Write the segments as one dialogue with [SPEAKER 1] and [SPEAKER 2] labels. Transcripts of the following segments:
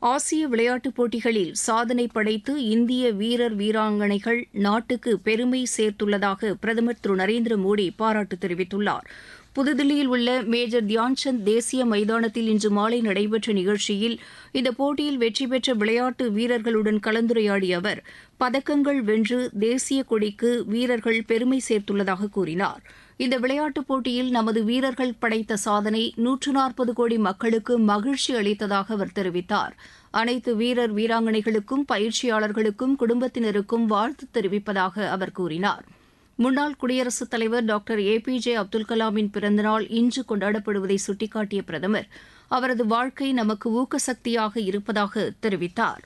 [SPEAKER 1] ஆசிய விளையாட்டுப் போட்டிகளில் சாதனை படைத்து இந்திய வீரர் வீராங்கனைகள் நாட்டுக்கு பெருமை சேர்த்துள்ளதாக பிரதமர் திரு நரேந்திர மோடி பாராட்டு தெரிவித்துள்ளார் புதுதில்லியில் உள்ள மேஜர் தியான்சந்த் தேசிய மைதானத்தில் இன்று மாலை நடைபெற்ற நிகழ்ச்சியில் இந்த போட்டியில் வெற்றி பெற்ற விளையாட்டு வீரர்களுடன் கலந்துரையாடிய அவர் பதக்கங்கள் வென்று தேசிய கொடிக்கு வீரர்கள் பெருமை சேர்த்துள்ளதாக கூறினார் இந்த விளையாட்டுப் போட்டியில் நமது வீரர்கள் படைத்த சாதனை நூற்று நாற்பது கோடி மக்களுக்கு மகிழ்ச்சி அளித்ததாக அவர் தெரிவித்தார் அனைத்து வீரர் வீராங்கனைகளுக்கும் பயிற்சியாளர்களுக்கும் குடும்பத்தினருக்கும் வாழ்த்து தெரிவிப்பதாக அவர் கூறினார் முன்னாள் குடியரசுத் தலைவர் doctor A P J Abdul கலாமின் பிறந்தநாள் இன்று கொண்டாடப்படுவதை சுட்டிக்காட்டிய பிரதமர் அவரது வாழ்க்கை நமக்கு ஊக்கசக்தியாக இருப்பதாக தெரிவித்தார்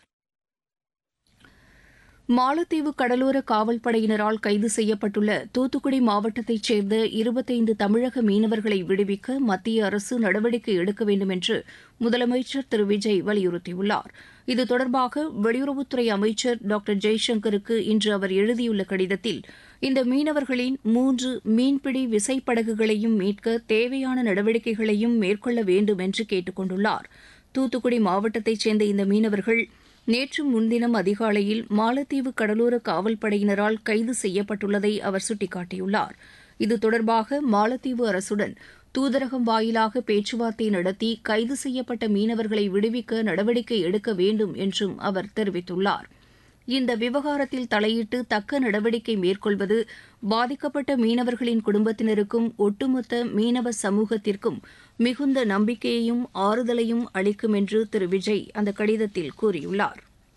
[SPEAKER 1] மாலத்தீவு கடலோர காவல்படையினரால் கைது செய்யப்பட்டுள்ள தூத்துக்குடி மாவட்டத்தைச் சேர்ந்த இருபத்தைந்து தமிழக மீனவர்களை விடுவிக்க மத்திய அரசு நடவடிக்கை எடுக்க வேண்டும் என்று முதலமைச்சர் திரு விஜய் வலியுறுத்தியுள்ளார் இது தொடர்பாக வெளியுறவுத்துறை அமைச்சர் டாக்டர் ஜெய்சங்கருக்கு இன்று அவர் எழுதியுள்ள கடிதத்தில் இந்த மீனவர்களின் மூன்று மீன்பிடி விசைப்படகுகளையும் மீட்க தேவையான நடவடிக்கைகளையும் மேற்கொள்ள வேண்டும் என்று கேட்டுக் கொண்டுள்ளார் தூத்துக்குடி மாவட்டத்தைச் சேர்ந்த இந்த மீனவர்கள் நேற்று முன்தினம் அதிகாலையில் மாலத்தீவு கடலோர காவல்படையினரால் கைது செய்யப்பட்டுள்ளதை அவர் சுட்டிக்காட்டியுள்ளார் இது தொடர்பாக மாலத்தீவு அரசுடன் தூதரகம் வாயிலாக பேச்சுவார்த்தை நடத்தி கைது செய்யப்பட்ட மீனவர்களை விடுவிக்க நடவடிக்கை எடுக்க வேண்டும் என்றும் அவர் தெரிவித்துள்ளார் இந்த விவகாரத்தில் தலையிட்டு தக்க நடவடிக்கை மேற்கொள்வது பாதிக்கப்பட்ட மீனவர்களின் குடும்பத்தினருக்கும் ஒட்டுமொத்த மீனவ சமூகத்திற்கும் மிகுந்த நம்பிக்கையையும் ஆறுதலையும் அளிக்கும் என்று திரு விஜய் அந்த கடிதத்தில் கூறியுள்ளார்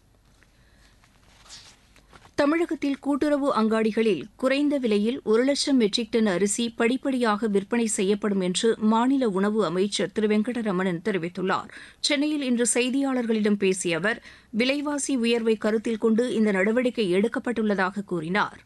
[SPEAKER 1] தமிழகத்தில் கூட்டுறவு அங்காடிகளில் குறைந்த விலையில் ஒரு லட்சம் மெட்ரிக் டன் அரிசி படிப்படியாக விற்பனை செய்யப்படும் என்று மாநில உணவு அமைச்சர் திரு வெங்கடரமணன் தெரிவித்துள்ளார் சென்னையில் இன்று செய்தியாளர்களிடம் பேசிய அவர் விலைவாசி உயர்வை கருத்தில் கொண்டு இந்த நடவடிக்கை எடுக்கப்பட்டுள்ளதாக கூறினார்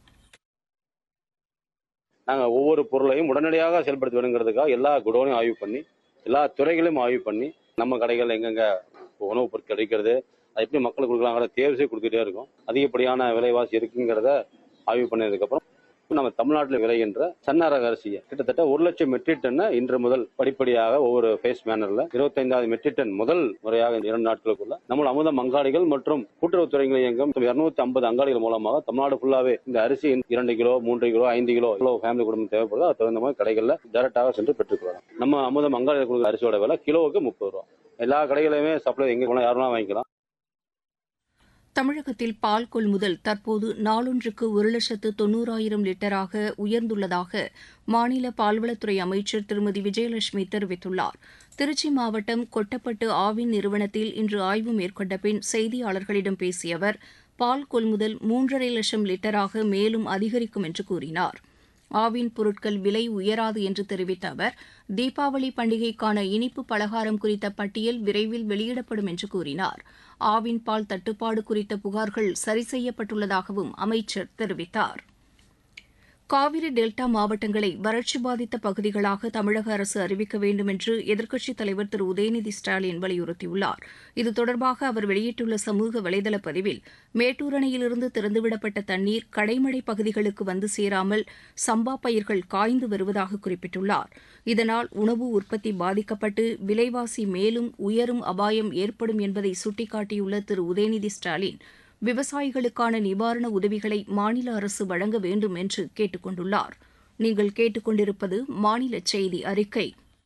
[SPEAKER 2] நாங்கள் ஒவ்வொரு பொருளையும் உடனடியாக செயல்படுத்த வேணுங்கிறதுக்காக எல்லா குடோனையும் ஆய்வு பண்ணி எல்லா துறைகளையும் ஆய்வு பண்ணி நம்ம கடைகள் எங்கெங்க உணவுப் பொருட்கள் கிடைக்கிறது அது எப்படி மக்களுக்கு கொடுக்கலாங்கிற தேர்வு செய்து கொடுத்துட்டே இருக்கும் அதிகப்படியான விலைவாசி இருக்குங்கிறத ஆய்வு பண்ணதுக்கப்புறம் நம்ம தமிழ்நாட்டில் விளைகின்ற சன்ன ரக அரிசியை கிட்டத்தட்ட ஒரு லட்சம் மெட்ரிக் டன்னை இன்று முதல் படிப்படியாக ஒவ்வொரு ஃபேஸ் மேனர்ல இருபத்தைந்தாவது மெட்ரிக் டன் முதல் முறையாக இரண்டு நாட்களுக்குள்ள நம்ம அமுதம் அங்காடிகள் மற்றும் கூட்டுறவுத்துறைகளை இயங்கும் இருநூத்தி ஐம்பது அங்காடிகள் மூலமாக தமிழ்நாடு ஃபுல்லாவே இந்த அரிசி இரண்டு கிலோ மூன்று கிலோ ஐந்து கிலோ எவ்வளவு ஃபேமிலி குடும்பம் தேவைப்படுதோ அது தகுந்த மாதிரி கடைகளில் டைரக்டாக சென்று பெற்றுக்கொள்ளலாம் நம்ம அமுதம் அங்காடியில் கொடுக்குற அரிசியோட விலை கிலோவுக்கு முப்பது ரூபா எல்லா கடைகளையுமே சப்ளை எங்க போனால் யாரும் வாங்கிக்கலாம்
[SPEAKER 1] தமிழகத்தில் பால் கொள்முதல் தற்போது நாளொன்றுக்கு ஒரு லட்சத்து தொன்னூறாயிரம் லிட்டராக உயர்ந்துள்ளதாக மாநில பால்வளத்துறை அமைச்சர் திருமதி விஜயலட்சுமி தெரிவித்துள்ளார் திருச்சி மாவட்டம் கொட்டப்பட்டு ஆவின் நிறுவனத்தில் இன்று ஆய்வு மேற்கொண்ட பின் செய்தியாளர்களிடம் பேசிய அவர் பால் கொள்முதல் மூன்றரை லட்சம் லிட்டராக மேலும் அதிகரிக்கும் என்று கூறினார் ஆவின் பொருட்கள் விலை உயராது என்று தெரிவித்த அவர் தீபாவளி பண்டிகைக்கான இனிப்பு பலகாரம் குறித்த பட்டியல் விரைவில் வெளியிடப்படும் என்று கூறினார் ஆவின் பால் தட்டுப்பாடு குறித்த புகார்கள் சரி செய்யப்பட்டுள்ளதாகவும் அமைச்சர் தெரிவித்தார் காவிரி டெல்டா மாவட்டங்களை வறட்சி பாதித்த பகுதிகளாக தமிழக அரசு அறிவிக்க வேண்டும் என்று எதிர்க்கட்சித் தலைவர் திரு உதயநிதி ஸ்டாலின் வலியுறுத்தியுள்ளார் இது தொடர்பாக அவர் வெளியிட்டுள்ள சமூக வலைதள பதிவில் மேட்டூர் அணையிலிருந்து திறந்துவிடப்பட்ட தண்ணீர் கடைமடை பகுதிகளுக்கு வந்து சேராமல் சம்பா பயிர்கள் காய்ந்து வருவதாக குறிப்பிட்டுள்ளார் இதனால் உணவு உற்பத்தி பாதிக்கப்பட்டு விலைவாசி மேலும் உயரும் அபாயம் ஏற்படும் என்பதை சுட்டிக்காட்டியுள்ள திரு உதயநிதி ஸ்டாலின் விவசாயிகளுக்கான நிவாரண உதவிகளை மாநில அரசு வழங்க வேண்டும் என்று கேட்டுக் கொண்டுள்ளார் நீங்கள் கேட்டுக்கொண்டிருப்பது மாநில செய்தி அறிக்கை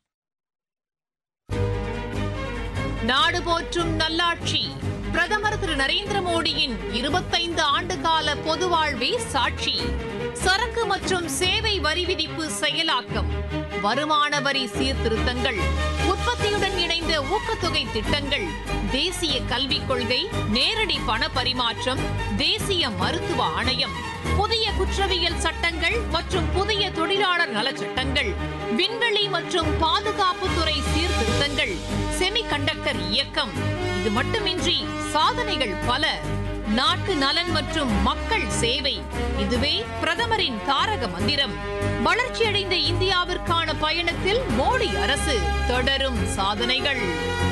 [SPEAKER 3] நாடு போற்றும் நல்லாட்சி பிரதமர் திரு நரேந்திர மோடியின் இருபத்தைந்து ஆண்டு கால பொது வாழ்வே சாட்சி சரக்கு மற்றும் சேவை வரி விதிப்பு செயலாக்கம் வருமான வரி சீர்திருத்தங்கள் உற்பத்தியுடன் இணைந்த ஊக்கத்தொகை திட்டங்கள் தேசிய கல்விக் கொள்கை நேரடி பண பரிமாற்றம் தேசிய மருத்துவ ஆணையம் புதிய குற்றவியல் சட்டங்கள் மற்றும் புதிய தொழிலாளர் நலச் சட்டங்கள் விண்வெளி மற்றும் பாதுகாப்புத்துறை சீர்திருத்தங்கள் செமிகண்டக்டர் இயக்கம் இது மட்டுமின்றி சாதனைகள் பல நாட்டு நலன் மற்றும் மக்கள் சேவை இதுவே பிரதமரின் தாரக மந்திரம் வளர்ச்சியடைந்த இந்தியாவிற்கான பயணத்தில் மோடி அரசு தொடரும் சாதனைகள்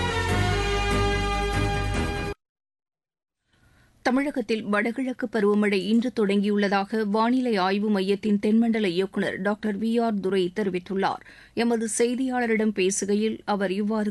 [SPEAKER 1] தமிழகத்தில் வடகிழக்கு பருவமழை இன்று தொடங்கியுள்ளதாக வானிலை ஆய்வு மையத்தின் தென்மண்டல இயக்குநர் டாக்டர் வி ஆர் துரை தெரிவித்துள்ளார் எமது செய்தியாளரிடம் பேசுகையில் அவர் இவ்வாறு